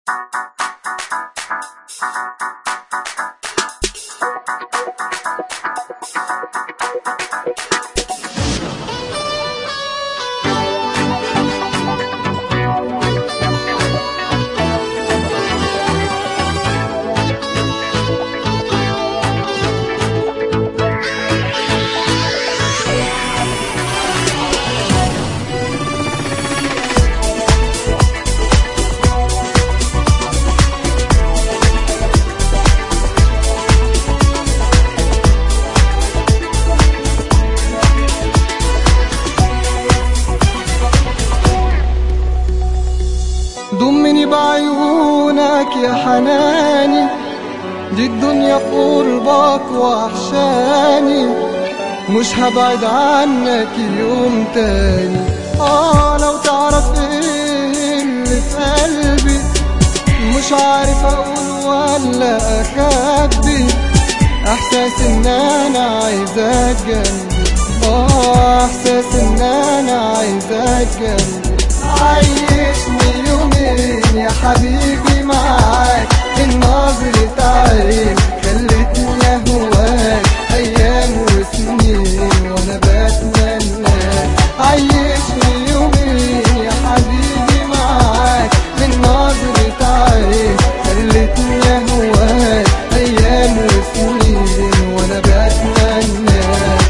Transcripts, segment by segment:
ضمني بعيونك يا حناني دي الدنيا في قربك وحشاني مش هبعد عنك يوم تاني اه لو تعرف ايه اللي في قلبي مش عارف اقول ولا اخبي احساس ان انا عايزك جنبي اه احساس ان انا عايزك جنبي عيشني يومين يا حبيبي معاك النظرة عين خلتني اهواك ايام وسنين وانا بتمناك عيشني يومين يا حبيبي معاك من نظرة عين خلتني اهواك ايام وسنين وانا بتمناك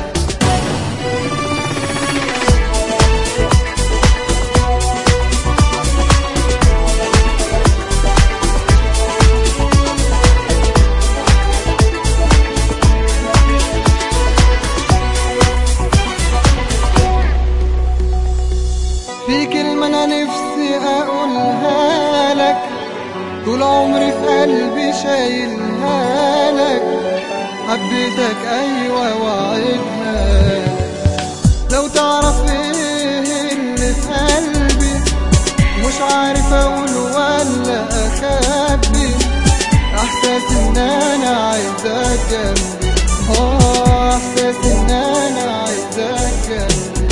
في كلمة أنا نفسي أقولها لك طول عمري في قلبي شايلها لك حبيتك أيوة وعدها لك. لو تعرف إيه اللي في قلبي مش عارف أقول ولا أخبي إحساس إن أنا عايزك جنبي آه إحساس إن أنا عايزك جنبي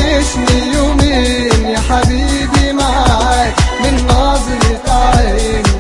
عيشني يومين يا حبيبي معاك من نظرة عين